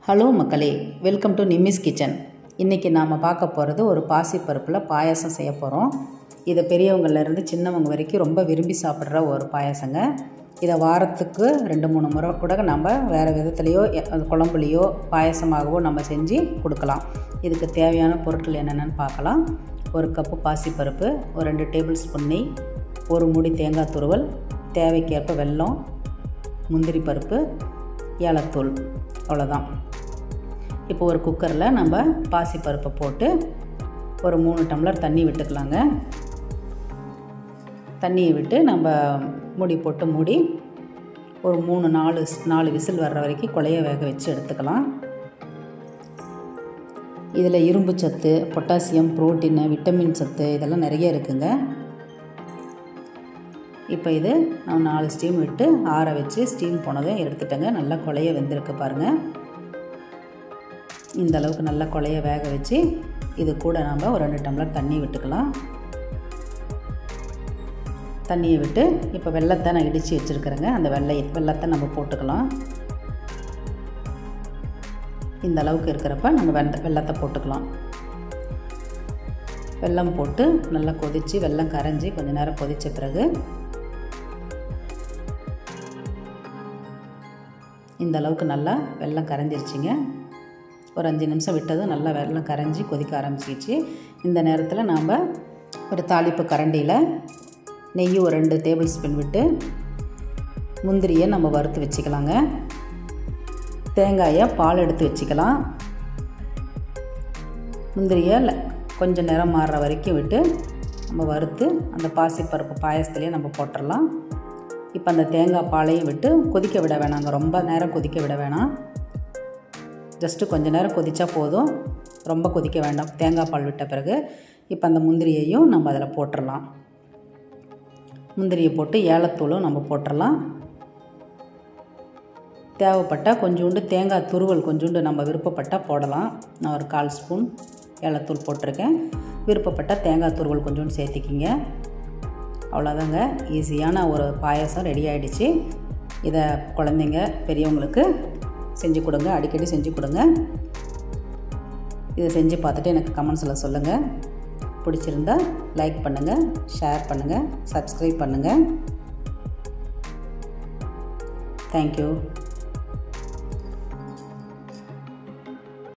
hello மக்களே welcome to நிம்மிஸ் kitchen இன்றைக்கி நாம் பார்க்க போகிறது ஒரு பாசிப்பருப்பில் பாயாசம் செய்ய போகிறோம் இதை பெரியவங்கள்லேருந்து சின்னவங்க வரைக்கும் ரொம்ப விரும்பி சாப்பிட்ற ஒரு பாயாசங்க இதை வாரத்துக்கு ரெண்டு மூணு முறை கூட நம்ம வேறு விதத்துலேயோ குழம்புலையோ பாயசமாகவோ நம்ம செஞ்சு கொடுக்கலாம் இதுக்கு தேவையான பொருட்கள் என்னென்னு பார்க்கலாம் ஒரு கப்பு பாசிப்பருப்பு ஒரு ரெண்டு டேபிள் ஸ்பூன் நெய் ஒரு மூடி தேங்காய் துருவல் தேவைக்கேற்ப வெல்லம் முந்திரி பருப்பு ஏலத்தூள் அவ்வளோதான் இப்போ ஒரு குக்கரில் நம்ம பாசிப்பருப்பை போட்டு ஒரு மூணு டம்ளர் தண்ணி விட்டுக்கலாங்க தண்ணியை விட்டு நம்ம மூடி போட்டு மூடி ஒரு மூணு நாலு நாலு விசில் வர்ற வரைக்கும் குழைய வேக வச்சு எடுத்துக்கலாம் இதில் இரும்பு சத்து பொட்டாசியம் புரோட்டீனு விட்டமின் சத்து இதெல்லாம் நிறைய இருக்குங்க இப்போ இது நான் நாலு ஸ்டீம் விட்டு ஆற வச்சு ஸ்டீம் போனதும் எடுத்துட்டேங்க நல்லா குழைய வெந்திருக்கு பாருங்கள் இந்த அளவுக்கு நல்லா குழைய வேக வச்சு இது கூட நம்ம ஒரு ரெண்டு டம்ளர் தண்ணி விட்டுக்கலாம் தண்ணியை விட்டு இப்போ வெள்ளத்தை நான் இடித்து வச்சுருக்கிறேங்க அந்த வெள்ளை வெள்ளத்தை நம்ம போட்டுக்கலாம் இந்த அளவுக்கு இருக்கிறப்ப நம்ம வெந்த வெள்ளத்தை போட்டுக்கலாம் வெல்லம் போட்டு நல்லா கொதித்து வெல்லம் கரைஞ்சி கொஞ்சம் நேரம் கொதித்த பிறகு இந்த அளவுக்கு நல்லா வெல்லம் கரைஞ்சிருச்சிங்க ஒரு அஞ்சு நிமிஷம் விட்டதும் நல்லா வெல்லம் கரைஞ்சி கொதிக்க ஆரம்பிச்சிச்சு இந்த நேரத்தில் நாம் ஒரு தாளிப்பு கரண்டியில் நெய் ஒரு ரெண்டு டேபிள் ஸ்பூன் விட்டு முந்திரியை நம்ம வறுத்து வச்சுக்கலாங்க தேங்காயை பால் எடுத்து வச்சுக்கலாம் முந்திரியை கொஞ்சம் நேரம் மாறுற வரைக்கும் விட்டு நம்ம வறுத்து அந்த பாசிப்பருப்பு பாயசத்துலேயே நம்ம போட்டுடலாம் இப்போ அந்த தேங்காய் பாலையும் விட்டு கொதிக்க விட வேணாங்க ரொம்ப நேரம் கொதிக்க விட வேணாம் ஜஸ்ட்டு கொஞ்சம் நேரம் கொதித்தா போதும் ரொம்ப கொதிக்க வேண்டாம் தேங்காய் பால் விட்ட பிறகு இப்போ அந்த முந்திரியையும் நம்ம அதில் போட்டுடலாம் முந்திரியை போட்டு ஏலத்தூளும் நம்ம போட்டுடலாம் தேவைப்பட்டால் கொஞ்சோண்டு தேங்காய் துருவல் கொஞ்சோண்டு நம்ம விருப்பப்பட்டால் போடலாம் நான் ஒரு கால் ஸ்பூன் ஏலத்தூள் போட்டிருக்கேன் விருப்பப்பட்டால் தேங்காய் துருவல் கொஞ்சோண்டு சேர்த்திக்கிங்க அவ்வளோதாங்க ஈஸியான ஒரு பாயசம் ரெடி ஆகிடுச்சு இதை குழந்தைங்க பெரியவங்களுக்கு செஞ்சு கொடுங்க அடிக்கடி செஞ்சு கொடுங்க இதை செஞ்சு பார்த்துட்டு எனக்கு கமெண்ட்ஸில் சொல்லுங்கள் பிடிச்சிருந்தா லைக் பண்ணுங்கள் ஷேர் பண்ணுங்கள் சப்ஸ்கிரைப் பண்ணுங்கள் தேங்க்யூ